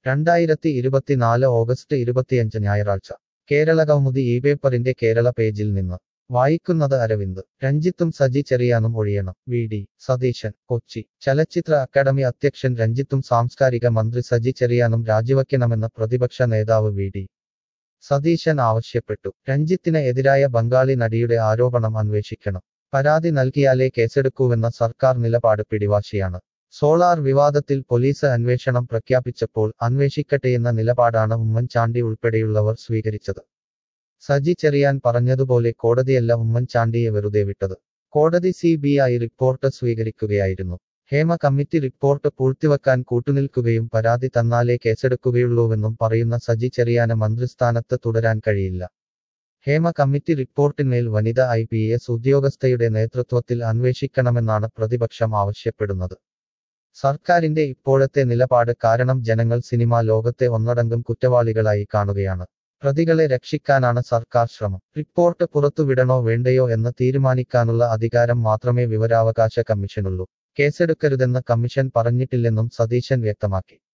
രണ്ടായിരത്തി ഇരുപത്തിനാല് ഓഗസ്റ്റ് ഇരുപത്തിയഞ്ച് ഞായറാഴ്ച കേരള കൗമുദി ഈ പേപ്പറിന്റെ കേരള പേജിൽ നിന്ന് വായിക്കുന്നത് അരവിന്ദ് രഞ്ജിത്തും സജി ചെറിയാനും ഒഴിയണം വി ഡി സതീശൻ കൊച്ചി ചലച്ചിത്ര അക്കാദമി അധ്യക്ഷൻ രഞ്ജിത്തും സാംസ്കാരിക മന്ത്രി സജി ചെറിയാനും രാജിവയ്ക്കണമെന്ന് പ്രതിപക്ഷ നേതാവ് വി ഡി സതീശൻ ആവശ്യപ്പെട്ടു രഞ്ജിത്തിന് എതിരായ ബംഗാളി നടിയുടെ ആരോപണം അന്വേഷിക്കണം പരാതി നൽകിയാലേ കേസെടുക്കൂവെന്ന സർക്കാർ നിലപാട് പിടിവാശിയാണ് സോളാർ വിവാദത്തിൽ പോലീസ് അന്വേഷണം പ്രഖ്യാപിച്ചപ്പോൾ അന്വേഷിക്കട്ടെയെന്ന നിലപാടാണ് ഉമ്മൻചാണ്ടി ഉൾപ്പെടെയുള്ളവർ സ്വീകരിച്ചത് സജി ചെറിയാൻ പറഞ്ഞതുപോലെ കോടതിയല്ല ഉമ്മൻചാണ്ടിയെ വെറുതെ വിട്ടത് കോടതി സി ബി ഐ റിപ്പോർട്ട് സ്വീകരിക്കുകയായിരുന്നു ഹേമ കമ്മിറ്റി റിപ്പോർട്ട് പൂഴ്ത്തിവെക്കാൻ കൂട്ടുനിൽക്കുകയും പരാതി തന്നാലേ കേസെടുക്കുകയുള്ളൂവെന്നും പറയുന്ന സജി ചെറിയാന് മന്ത്രിസ്ഥാനത്ത് തുടരാൻ കഴിയില്ല ഹേമ കമ്മിറ്റി റിപ്പോർട്ടിന്മേൽ വനിത ഐ പി എസ് ഉദ്യോഗസ്ഥയുടെ നേതൃത്വത്തിൽ അന്വേഷിക്കണമെന്നാണ് പ്രതിപക്ഷം ആവശ്യപ്പെടുന്നത് സർക്കാരിന്റെ ഇപ്പോഴത്തെ നിലപാട് കാരണം ജനങ്ങൾ സിനിമാ ലോകത്തെ ഒന്നടങ്കം കുറ്റവാളികളായി കാണുകയാണ് പ്രതികളെ രക്ഷിക്കാനാണ് സർക്കാർ ശ്രമം റിപ്പോർട്ട് പുറത്തുവിടണോ വേണ്ടയോ എന്ന് തീരുമാനിക്കാനുള്ള അധികാരം മാത്രമേ വിവരാവകാശ കമ്മീഷനുള്ളൂ കേസെടുക്കരുതെന്ന് കമ്മീഷൻ പറഞ്ഞിട്ടില്ലെന്നും സതീശൻ വ്യക്തമാക്കി